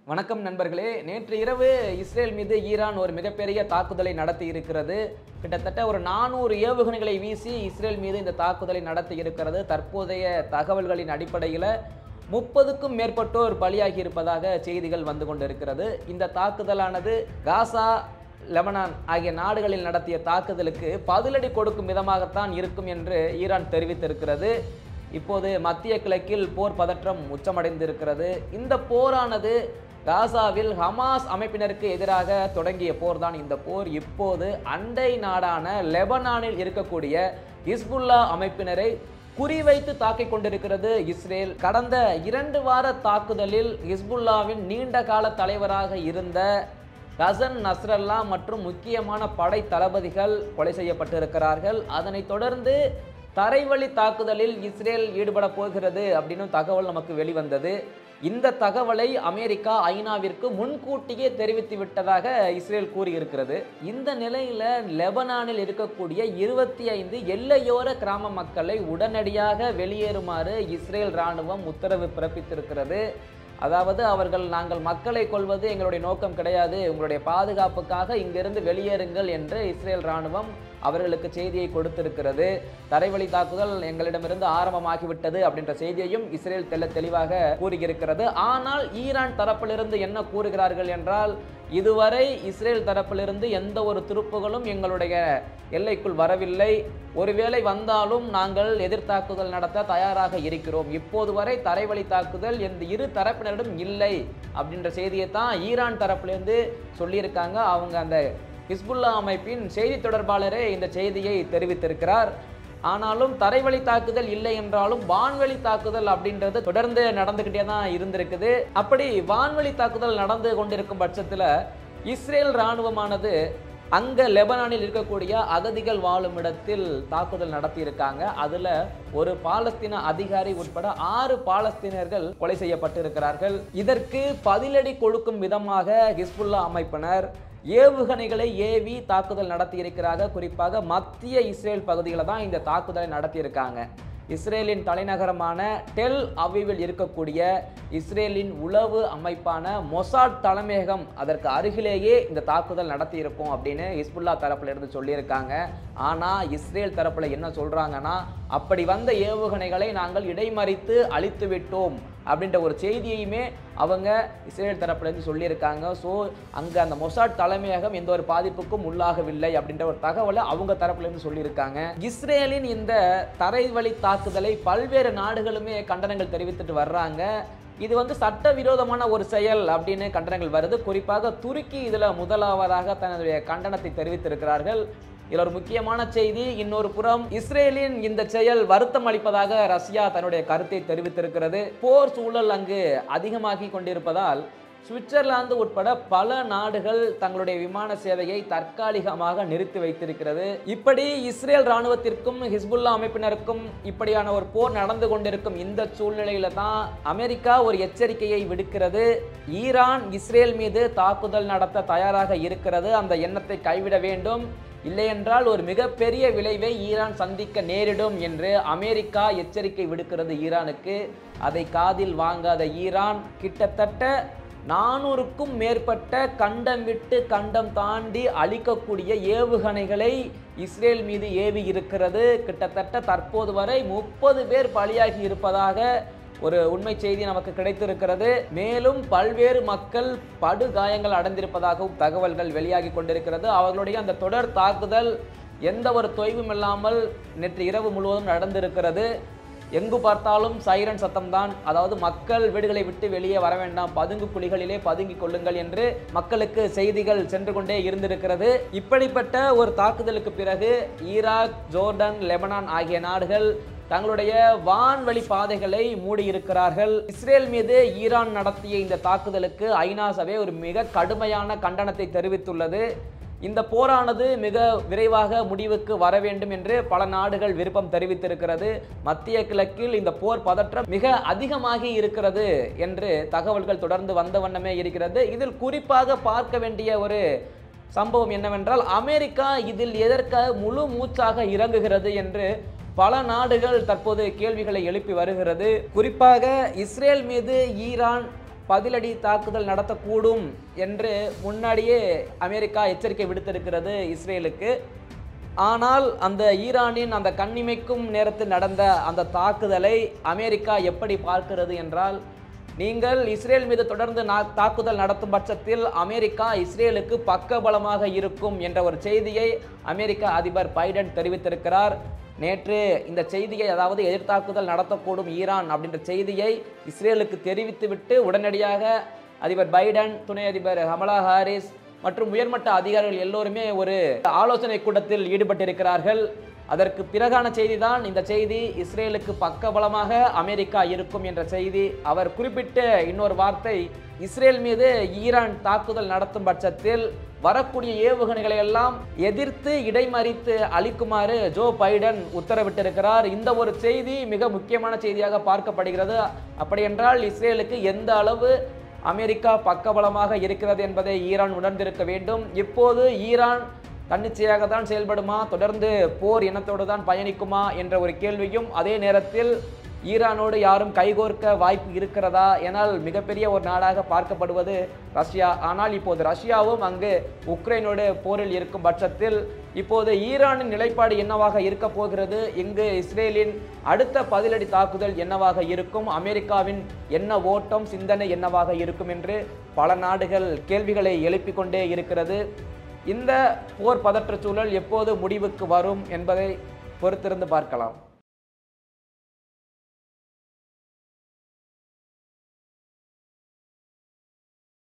வணக்கம் நண்பர்களே நேற்று இரவு இஸ்ரேல் மீது ஈரான் ஒரு மிகப்பெரிய தாக்குதலை நடத்தி இருக்கிறது கிட்டத்தட்ட ஒரு நானூறு ஏவுகணைகளை வீசி இஸ்ரேல் மீது இந்த தாக்குதலை நடத்தி இருக்கிறது தற்போதைய தகவல்களின் அடிப்படையில் முப்பதுக்கும் மேற்பட்டோர் பலியாகி இருப்பதாக செய்திகள் வந்து கொண்டிருக்கிறது இந்த தாக்குதலானது காசா லெபனான் ஆகிய நாடுகளில் நடத்திய தாக்குதலுக்கு பதிலடி கொடுக்கும் விதமாகத்தான் இருக்கும் என்று ஈரான் தெரிவித்திருக்கிறது இப்போது மத்திய கிழக்கில் போர் பதற்றம் உச்சமடைந்திருக்கிறது இந்த போரானது காசாவில் ஹமாஸ் அமைப்பினருக்கு எதிராக தொடங்கிய போர்தான் இந்த போர் இப்போது அண்டை நாடான லெபனானில் இருக்கக்கூடிய ஹிஸ்புல்லா அமைப்பினரை குறிவைத்து தாக்கிக் கொண்டிருக்கிறது இஸ்ரேல் கடந்த இரண்டு வார தாக்குதலில் ஹிஸ்புல்லாவின் நீண்ட கால தலைவராக இருந்த ஹசன் நஸ்ரல்லா மற்றும் முக்கியமான படை தளபதிகள் கொலை செய்யப்பட்டிருக்கிறார்கள் அதனைத் தொடர்ந்து தரைவழி தாக்குதலில் இஸ்ரேல் ஈடுபட போகிறது அப்படின்னு தகவல் நமக்கு வெளிவந்தது இந்த தகவலை அமெரிக்கா ஐநாவிற்கு முன்கூட்டியே தெரிவித்து விட்டதாக இஸ்ரேல் கூறியிருக்கிறது இந்த நிலையில லெபனானில் இருக்கக்கூடிய இருபத்தி ஐந்து எல்லையோர கிராம மக்களை உடனடியாக வெளியேறுமாறு இஸ்ரேல் ராணுவம் உத்தரவு பிறப்பித்திருக்கிறது அதாவது அவர்கள் நாங்கள் மக்களை கொள்வது எங்களுடைய நோக்கம் கிடையாது உங்களுடைய பாதுகாப்புக்காக இங்கிருந்து வெளியேறுங்கள் என்று இஸ்ரேல் ராணுவம் அவர்களுக்கு செய்தியை கொடுத்திருக்கிறது தரைவழி தாக்குதல் எங்களிடமிருந்து ஆரம்பமாகிவிட்டது அப்படின்ற செய்தியையும் இஸ்ரேல் தெல்ல தெளிவாக கூறியிருக்கிறது ஆனால் ஈரான் தரப்பிலிருந்து என்ன கூறுகிறார்கள் என்றால் இதுவரை இஸ்ரேல் தரப்பிலிருந்து எந்த ஒரு துருப்புகளும் எங்களுடைய எல்லைக்குள் வரவில்லை ஒருவேளை வந்தாலும் நாங்கள் எதிர்த்தாக்குதல் நடத்த தயாராக இருக்கிறோம் இப்போது வரை தரைவழி தாக்குதல் இந்த இரு தரப்பினரிடம் இல்லை அப்படின்ற செய்தியை தான் ஈரான் தரப்பிலிருந்து சொல்லியிருக்காங்க அவங்க அந்த ஹிஸ்புல்லா அமைப்பின் செய்தி தொடர்பாளரே இந்த செய்தியை தெரிவித்திருக்கிறார் ஆனாலும் தரைவழி தாக்குதல் இல்லை என்றாலும் வான்வெளி தாக்குதல் அப்படின்றது தொடர்ந்து நடந்துகிட்டே தான் இருந்திருக்குது அப்படி வான்வெளி தாக்குதல் நடந்து கொண்டிருக்கும் பட்சத்தில் இஸ்ரேல் இராணுவமானது அங்க லெபனானில் இருக்கக்கூடிய அகதிகள் வாழும் இடத்தில் தாக்குதல் நடத்தியிருக்காங்க அதுல ஒரு பாலஸ்தீன அதிகாரி உட்பட ஆறு பாலஸ்தீனர்கள் கொலை செய்யப்பட்டிருக்கிறார்கள் இதற்கு பதிலடி கொடுக்கும் விதமாக ஹிஸ்புல்லா அமைப்பினர் ஏவுகணைகளை ஏவி தாக்குதல் நடத்தியிருக்கிறாங்க குறிப்பாக மத்திய இஸ்ரேல் பகுதியில் தான் இந்த தாக்குதலை நடத்தியிருக்காங்க இஸ்ரேலின் தலைநகரமான டெல் அவிவில் இருக்கக்கூடிய இஸ்ரேலின் உளவு அமைப்பான மொசாட் தலைமையகம் அதற்கு அருகிலேயே இந்த தாக்குதல் நடத்தியிருக்கும் அப்படின்னு ஹிஸ்புல்லா தரப்புல இருந்து சொல்லியிருக்காங்க ஆனால் இஸ்ரேல் தரப்புல என்ன சொல்றாங்கன்னா அப்படி வந்த ஏவுகணைகளை நாங்கள் இடைமறித்து அழித்து விட்டோம் அப்படின்ற ஒரு செய்தியையுமே அவங்க இஸ்ரேல் தரப்புலேருந்து சொல்லியிருக்காங்க ஸோ அங்கே அந்த மொசாட் தலைமையகம் எந்த ஒரு பாதிப்புக்கும் உள்ளாகவில்லை அப்படின்ற ஒரு தகவலை அவங்க தரப்புலேருந்து சொல்லியிருக்காங்க இஸ்ரேலின் இந்த தரைவழி தாக்குதலை பல்வேறு நாடுகளுமே கண்டனங்கள் தெரிவித்துட்டு வர்றாங்க இது வந்து சட்டவிரோதமான ஒரு செயல் அப்படின்னு கண்டனங்கள் வருது குறிப்பாக துருக்கி இதில் முதலாவதாக தன்னுடைய கண்டனத்தை தெரிவித்திருக்கிறார்கள் இதில் ஒரு முக்கியமான செய்தி இன்னொரு புறம் இஸ்ரேலின் இந்த செயல் வருத்தம் அளிப்பதாக ரஷ்யா தன்னுடைய கருத்தை தெரிவித்திருக்கிறது போர் சூழல் அங்கு அதிகமாகி கொண்டிருப்பதால் சுவிட்சர்லாந்து உட்பட பல நாடுகள் தங்களுடைய விமான சேவையை தற்காலிகமாக நிறுத்தி வைத்திருக்கிறது இப்படி இஸ்ரேல் ராணுவத்திற்கும் ஹிஸ்புல்லா அமைப்பினருக்கும் இப்படியான ஒரு போர் நடந்து கொண்டிருக்கும் இந்த சூழ்நிலையில தான் அமெரிக்கா ஒரு எச்சரிக்கையை விடுக்கிறது ஈரான் இஸ்ரேல் மீது தாக்குதல் நடத்த தயாராக இருக்கிறது அந்த எண்ணத்தை கைவிட வேண்டும் இல்லையென்றால் ஒரு மிகப்பெரிய விளைவை ஈரான் சந்திக்க நேரிடும் என்று அமெரிக்கா எச்சரிக்கை விடுக்கிறது ஈரானுக்கு அதை காதில் வாங்காத ஈரான் கிட்டத்தட்ட நானூறுக்கும் மேற்பட்ட கண்டம் விட்டு கண்டம் தாண்டி அழிக்கக்கூடிய ஏவுகணைகளை இஸ்ரேல் மீது ஏவி இருக்கிறது கிட்டத்தட்ட தற்போது வரை முப்பது பேர் பலியாகி இருப்பதாக ஒரு உண்மை செய்தி நமக்கு கிடைத்திருக்கிறது மேலும் பல்வேறு மக்கள் படுகாயங்கள் அடைந்திருப்பதாகவும் தகவல்கள் வெளியாகி கொண்டிருக்கிறது அவர்களுடைய அந்த தொடர் தாக்குதல் எந்த ஒரு தொய்வும் இல்லாமல் நேற்று இரவு முழுவதும் நடந்திருக்கிறது எங்கு பார்த்தாலும் சைரன் சத்தம் தான் அதாவது மக்கள் வீடுகளை விட்டு வெளியே வர வேண்டாம் பதுங்கு குழிகளிலே பதுங்கிக் கொள்ளுங்கள் என்று மக்களுக்கு செய்திகள் சென்று கொண்டே இருந்திருக்கிறது இப்படிப்பட்ட ஒரு தாக்குதலுக்கு பிறகு ஈராக் ஜோர்டன் லெபனான் ஆகிய நாடுகள் தங்களுடைய வான்வழி பாதைகளை மூடியிருக்கிறார்கள் இஸ்ரேல் மீது ஈரான் நடத்திய இந்த தாக்குதலுக்கு ஐநா சபை ஒரு மிக கடுமையான கண்டனத்தை தெரிவித்துள்ளது இந்த போரானது மிக விரைவாக முடிவுக்கு வர வேண்டும் என்று பல நாடுகள் விருப்பம் தெரிவித்திருக்கிறது மத்திய கிழக்கில் இந்த போர் பதற்றம் மிக அதிகமாகி இருக்கிறது என்று தகவல்கள் தொடர்ந்து வந்த வண்ணமே இருக்கிறது இதில் குறிப்பாக பார்க்க வேண்டிய ஒரு சம்பவம் என்னவென்றால் அமெரிக்கா இதில் எதற்காக முழு மூச்சாக இறங்குகிறது என்று பல நாடுகள் தற்போது கேள்விகளை எழுப்பி வருகிறது குறிப்பாக இஸ்ரேல் மீது ஈரான் பதிலடி தாக்குதல் நடத்தக்கூடும் என்று முன்னாடியே அமெரிக்கா எச்சரிக்கை விடுத்திருக்கிறது இஸ்ரேலுக்கு ஆனால் அந்த ஈரானின் அந்த கண்ணிமைக்கும் நேரத்தில் நடந்த அந்த தாக்குதலை அமெரிக்கா எப்படி பார்க்கிறது என்றால் நீங்கள் இஸ்ரேல் மீது தொடர்ந்து நா- தாக்குதல் நடத்தும் பட்சத்தில் அமெரிக்கா இஸ்ரேலுக்கு பக்கபலமாக இருக்கும் என்ற ஒரு செய்தியை அமெரிக்க அதிபர் பைடன் தெரிவித்திருக்கிறார் நேற்று இந்த செய்தியை அதாவது எதிர்த்தாக்குதல் நடத்தக்கூடும் ஈரான் அப்படின்ற செய்தியை இஸ்ரேலுக்கு தெரிவித்துவிட்டு உடனடியாக அதிபர் பைடன் துணை அதிபர் கமலா ஹாரிஸ் மற்றும் உயர்மட்ட அதிகாரிகள் எல்லோருமே ஒரு ஆலோசனை கூட்டத்தில் ஈடுபட்டிருக்கிறார்கள் அதற்கு பிறகான செய்திதான் இந்த செய்தி இஸ்ரேலுக்கு பக்கபலமாக அமெரிக்கா இருக்கும் என்ற செய்தி அவர் குறிப்பிட்ட இன்னொரு வார்த்தை இஸ்ரேல் மீது ஈரான் தாக்குதல் நடத்தும் பட்சத்தில் வரக்கூடிய ஏவுகணைகளை எல்லாம் எதிர்த்து இடைமறித்து அளிக்குமாறு ஜோ பைடன் உத்தரவிட்டிருக்கிறார் இந்த ஒரு செய்தி மிக முக்கியமான செய்தியாக பார்க்கப்படுகிறது அப்படியென்றால் இஸ்ரேலுக்கு எந்த அளவு அமெரிக்கா பக்கபலமாக இருக்கிறது என்பதை ஈரான் உணர்ந்திருக்க வேண்டும் இப்போது ஈரான் தன்னிச்சையாக தான் செயல்படுமா தொடர்ந்து போர் இனத்தோடு தான் பயணிக்குமா என்ற ஒரு கேள்வியும் அதே நேரத்தில் ஈரானோடு யாரும் கைகோர்க்க வாய்ப்பு இருக்கிறதா எனால் மிகப்பெரிய ஒரு நாடாக பார்க்கப்படுவது ரஷ்யா ஆனால் இப்போது ரஷ்யாவும் அங்கு உக்ரைனோடு போரில் இருக்கும் பட்சத்தில் இப்போது ஈரானின் நிலைப்பாடு என்னவாக இருக்க போகிறது இங்கு இஸ்ரேலின் அடுத்த பதிலடி தாக்குதல் என்னவாக இருக்கும் அமெரிக்காவின் என்ன ஓட்டம் சிந்தனை என்னவாக இருக்கும் என்று பல நாடுகள் கேள்விகளை எழுப்பிக் கொண்டே இருக்கிறது இந்த போர் பதற்ற சூழல் எப்போது முடிவுக்கு வரும் என்பதை பொறுத்திருந்து பார்க்கலாம்